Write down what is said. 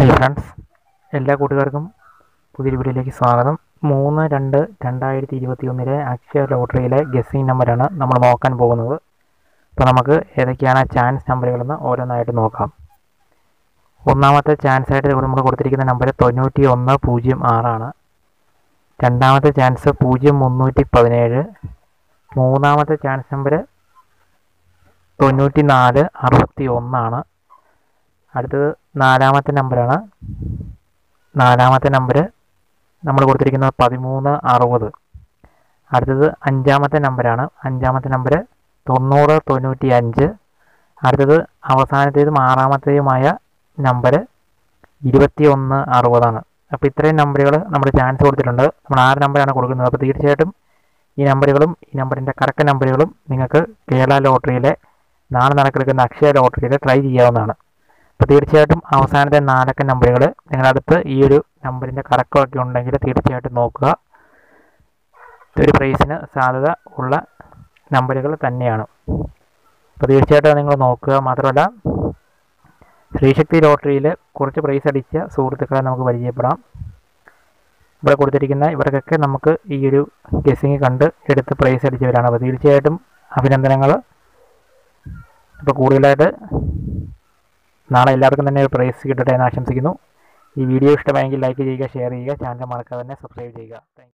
hi friends എല്ലാ കൂട്ടുകാർക്കും പുതിയൊരു വീഡിയോയിലേക്ക് സ്വാഗതം മൂന്ന് രണ്ട് രണ്ടായിരത്തി ഇരുപത്തി ഒന്നിലെ അക്ഷയ ലോട്ടറിയിലെ ഗസ്സിംഗ് നമ്പറാണ് നമ്മൾ നോക്കാൻ പോകുന്നത് അപ്പോൾ നമുക്ക് ഏതൊക്കെയാണ് ചാൻസ് നമ്പറുകളെന്ന് ഓരോന്നായിട്ട് നോക്കാം ഒന്നാമത്തെ ചാൻസ് ആയിട്ട് ഇവിടെ നമ്മൾ കൊടുത്തിരിക്കുന്ന നമ്പർ തൊണ്ണൂറ്റി ഒന്ന് പൂജ്യം ആറാണ് രണ്ടാമത്തെ ചാൻസ് പൂജ്യം മുന്നൂറ്റി പതിനേഴ് മൂന്നാമത്തെ ചാൻസ് നമ്പർ തൊണ്ണൂറ്റി നാല് അറുപത്തി ഒന്നാണ് അടുത്തത് നാലാമത്തെ നമ്പറാണ് നാലാമത്തെ നമ്പർ നമ്മൾ കൊടുത്തിരിക്കുന്നത് പതിമൂന്ന് അറുപത് അടുത്തത് അഞ്ചാമത്തെ നമ്പറാണ് അഞ്ചാമത്തെ നമ്പർ തൊണ്ണൂറ് തൊണ്ണൂറ്റി അഞ്ച് അടുത്തത് അവസാനത്തേതും ആറാമത്തേതുമായ നമ്പർ ഇരുപത്തി ഒന്ന് അറുപതാണ് അപ്പോൾ ഇത്രയും നമ്പറുകൾ നമ്മൾ ചാൻസ് കൊടുത്തിട്ടുണ്ട് നമ്മൾ ആറ് നമ്പറാണ് കൊടുക്കുന്നത് അപ്പോൾ തീർച്ചയായിട്ടും ഈ നമ്പറുകളും ഈ നമ്പറിൻ്റെ കറക്റ്റ് നമ്പറുകളും നിങ്ങൾക്ക് കേരള ലോട്ടറിയിലെ നാളെ നടക്കുന്ന അക്ഷയ ലോട്ടറിയിൽ ട്രൈ ചെയ്യാവുന്നതാണ് അപ്പോൾ തീർച്ചയായിട്ടും അവസാനത്തെ നാലക്ക നമ്പറുകൾ നിങ്ങളടുത്ത് ഈ ഒരു നമ്പറിൻ്റെ കറക്കമൊക്കെ ഉണ്ടെങ്കിൽ തീർച്ചയായിട്ടും നോക്കുക ഒരു പ്രൈസിന് സാധ്യത ഉള്ള നമ്പറുകൾ തന്നെയാണ് അപ്പോൾ തീർച്ചയായിട്ടും നിങ്ങൾ നോക്കുക മാത്രമല്ല ശ്രീശക്തി ലോട്ടറിയിൽ കുറച്ച് പ്രൈസ് അടിച്ച സുഹൃത്തുക്കളെ നമുക്ക് പരിചയപ്പെടാം ഇവിടെ കൊടുത്തിരിക്കുന്ന ഇവർക്കൊക്കെ നമുക്ക് ഈ ഒരു ഗസ്സിങ് കണ്ട് എടുത്ത് പ്രൈസ് അടിച്ചവരാണ് അപ്പോൾ തീർച്ചയായിട്ടും അഭിനന്ദനങ്ങൾ അപ്പോൾ കൂടുതലായിട്ട് നാളെ എല്ലാവർക്കും തന്നെ ഒരു പ്രൈസ് കിട്ടട്ടെ എന്ന് ആശംസിക്കുന്നു ഈ വീഡിയോ ഇഷ്ടമായെങ്കിൽ ലൈക്ക് ചെയ്യുക ഷെയർ ചെയ്യുക ചാനൽ മറക്കാതെ തന്നെ സബ്സ്ക്രൈബ് ചെയ്യുക താങ്ക്